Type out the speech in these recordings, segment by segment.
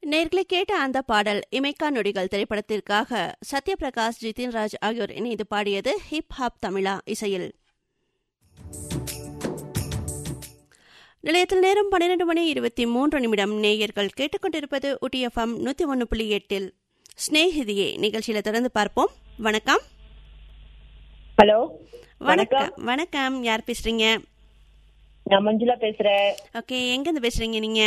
நேர்களை கேட்ட அந்த பாடல் இமைக்கா நொடிகள் திரைப்படத்திற்காக சத்யபிரகாஷ் ஜிதின் ராஜ் ஆகியோர் இணைந்து பாடியது ஹிப் ஹாப் தமிழா இசையில் நிலையத்தில் நேரம் பன்னிரண்டு மணி இருபத்தி மூன்று நிமிடம் நேயர்கள் கேட்டுக்கொண்டிருப்பது உட்டிஎஃப்எம் நூற்றி ஒன்று புள்ளி எட்டில் ஸ்னேகிதியே நிகழ்ச்சியில தொடர்ந்து பார்ப்போம் வணக்கம் ஹலோ வணக்கம் வணக்கம் யார் பேசுறீங்க நான் மஞ்சுளா பேசுறேன் ஓகே எங்கேருந்து பேசுறீங்க நீங்க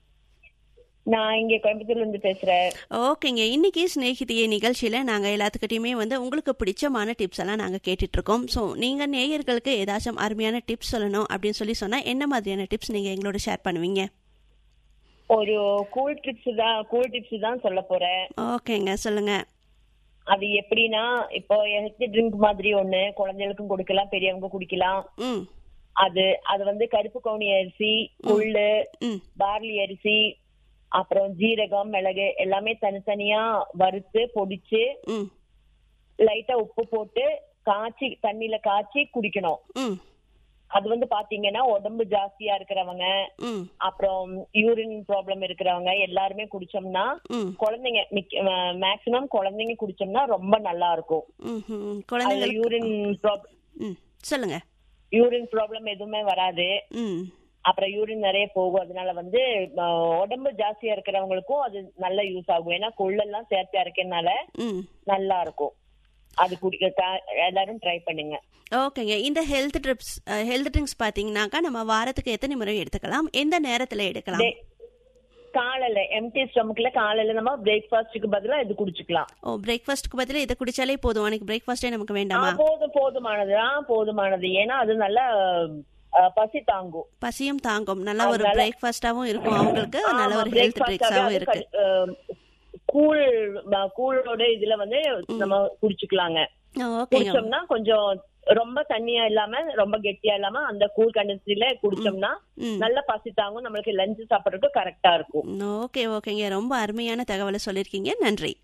நான் இங்க கோயம்புத்தூர்ல இருந்து பேசுறேன் ஓகேங்க இன்னைக்கு ஸ்நேகிதியை நிகழ்ச்சியில நாங்க எல்லாத்துக்கிட்டையுமே வந்து உங்களுக்கு பிடிச்சமான டிப்ஸ் எல்லாம் நாங்க கேட்டுட்டு இருக்கோம் ஸோ நீங்க நேயர்களுக்கு ஏதாச்சும் அருமையான டிப்ஸ் சொல்லணும் அப்படின்னு சொல்லி சொன்னா என்ன மாதிரியான டிப்ஸ் நீங்க எங்களோட ஷேர் பண்ணுவீங்க ஒரு கூல் டிப்ஸ் தான் கூல் டிப்ஸ் தான் சொல்ல போறேன் ஓகேங்க சொல்லுங்க அது எப்படின்னா இப்போ ஹெல்த் ட்ரிங்க் மாதிரி ஒண்ணு குழந்தைகளுக்கும் கொடுக்கலாம் பெரியவங்க குடிக்கலாம் ம் அது அது வந்து கருப்பு கவுனி அரிசி கொள்ளு ம் பார்லி அரிசி அப்புறம் ஜீரகம் மிளகு எல்லாமே தனித்தனியா வறுத்து பொடிச்சு ம் லைட்டா உப்பு போட்டு காய்ச்சி தண்ணியில காய்ச்சி குடிக்கணும் ம் அது வந்து பாத்தீங்கன்னா உடம்பு ஜாஸ்தியா இருக்கிறவங்க ம் அப்புறம் யூரின் ப்ராப்ளம் இருக்கிறவங்க எல்லாருமே குடிச்சோம்னா ம் குழந்தைங்க மேக்சிமம் குழந்தைங்க குடிச்சோம்னா ரொம்ப நல்லா இருக்கும் ம் ம் அதுல குழந்தைங்களுக்கு யூரின் ம் சொல்லுங்க யூரின் ப்ராப்ளம் எதுவுமே வராது ம் அப்புறம் யூரின் நிறைய போகும் அதனால வந்து அஹ், உடம்பு ஜாஸ்தியா இருக்கிறவங்களுக்கும் அது நல்ல யூஸ் ஆகும் ஏன்னா கொள்ளெல்லாம் சேர்த்து அரைக்கிறதுனால ம் நல்லா இருக்கும் அது குடிக்க க- எல்லாரும் ட்ரை பண்ணுங்க ஓகேங்க இந்த ஹெல்த் ட்ரிப்ஸ் ஹெல்த் ட்ரிங்க்ஸ் பார்த்தீங்கன்னாக்கா நம்ம வாரத்துக்கு எத்தனை முறை எடுத்துக்கலாம் எந்த நேரத்தில் எடுக்கலாம் டே- காலையில எம்டி ஸ்டொமக்ல காலையில நம்ம பிரேக்ஃபாஸ்டுக்கு பதிலா இது குடிச்சுக்கலாம் ஓ பிரேக்ஃபாஸ்ட்க்கு பதிலா இதை குடிச்சாலே போதும் அன்னைக்கு பிரேக்ஃபாஸ்டே நமக்கு ஆ, வேண்டாமா போதும் போதுமானது ஆ போதுமானது ஏன்னா அது நல்லா அஹ், பசி தாங்கும் பசியும் தாங்கும் நல்ல ஒரு அதனால- பிரேக்ஃபாஸ்டாவும் இருக்கும் அவங்களுக்கு நல்ல ஆமா, ஒரு ஹெல்த் breakfast ட்ரிக்ஸாவும் ஆவே இருக்கு அது, அஹ், கூழ் ம- கூழோட இதுல வந்து நம்ம குடிச்சுக்கலாங்க ஓகேங்க குடிச்சோம்னா கொஞ்சம் ரொம்ப தண்ணியா இல்லாம ரொம்ப கெட்டியா இல்லாம அந்த கூழ் கண்டன்சில குடிச்சோம்னா ம் நல்ல பசி தாங்கும் நம்மளுக்கு லஞ்ச் சாப்பிடுறதுக்கு கரெக்டா இருக்கும் ஓகே ஓகேங்க ரொம்ப அருமையான தகவலை சொல்லியிருக்கீங்க நன்றி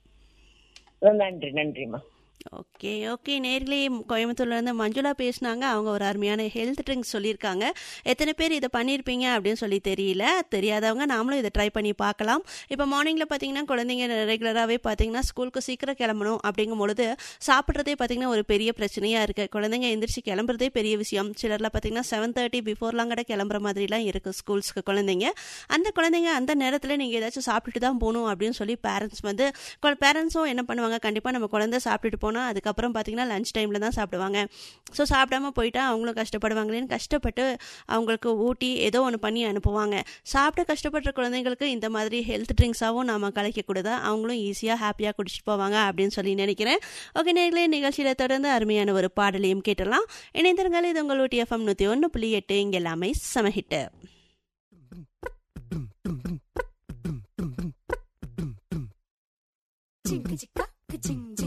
நன்றி நன்றிம்மா ஓகே ஓகே நேர்களே கோயம்புத்தூர்ல இருந்து மஞ்சுளா பேசினாங்க அவங்க ஒரு அருமையான ஹெல்த் ட்ரிங்க்ஸ் சொல்லியிருக்காங்க எத்தனை பேர் இதை பண்ணியிருப்பீங்க அப்படின்னு சொல்லி தெரியல தெரியாதவங்க நாமளும் இதை ட்ரை பண்ணி பார்க்கலாம் இப்போ மார்னிங்கில் பார்த்தீங்கன்னா குழந்தைங்க ரெகுலராகவே பார்த்தீங்கன்னா ஸ்கூலுக்கு சீக்கிரம் கிளம்பணும் அப்படிங்கும் பொழுது சாப்பிட்றதே பார்த்தீங்கன்னா ஒரு பெரிய பிரச்சனையாக இருக்குது குழந்தைங்க எந்திரிச்சு கிளம்புறதே பெரிய விஷயம் சிலர்லாம் பார்த்தீங்கன்னா செவன் தேர்ட்டி பிஃபோர்லாம் கூட கிளம்புற மாதிரிலாம் இருக்குது ஸ்கூல்ஸ்க்கு குழந்தைங்க அந்த குழந்தைங்க அந்த நேரத்தில் நீங்கள் ஏதாச்சும் சாப்பிட்டுட்டு தான் போகணும் அப்படின்னு சொல்லி பேரண்ட்ஸ் வந்து பேரண்ட்ஸும் என்ன பண்ணுவாங்க கண்டிப்பாக நம்ம குழந்தை சாப்பிட்டுட்டு போனால் அதுக்கப்புறம் பார்த்தீங்கன்னா லஞ்ச் டைமில் தான் சாப்பிடுவாங்க ஸோ சாப்பிடாம போயிட்டா அவங்களும் கஷ்டப்படுவாங்களேன்னு கஷ்டப்பட்டு அவங்களுக்கு ஊட்டி ஏதோ ஒன்று பண்ணி அனுப்புவாங்க சாப்பிட கஷ்டப்படுற குழந்தைங்களுக்கு இந்த மாதிரி ஹெல்த் ட்ரிங்க்ஸாகவும் நாம கலைக்கக்கூடாது அவங்களும் ஈஸியாக ஹாப்பியாக குடிச்சிட்டு போவாங்க அப்படின்னு சொல்லி நினைக்கிறேன் ஓகே நேர்களே நிகழ்ச்சியில் தொடர்ந்து அருமையான ஒரு பாடலையும் கேட்டலாம் இணைந்திருங்கள் இது உங்கள் ஊட்டி எஃப்எம் நூற்றி ஒன்று புள்ளி எட்டு இங்கே எல்லாமே சமஹிட்டு Ching chicka, ching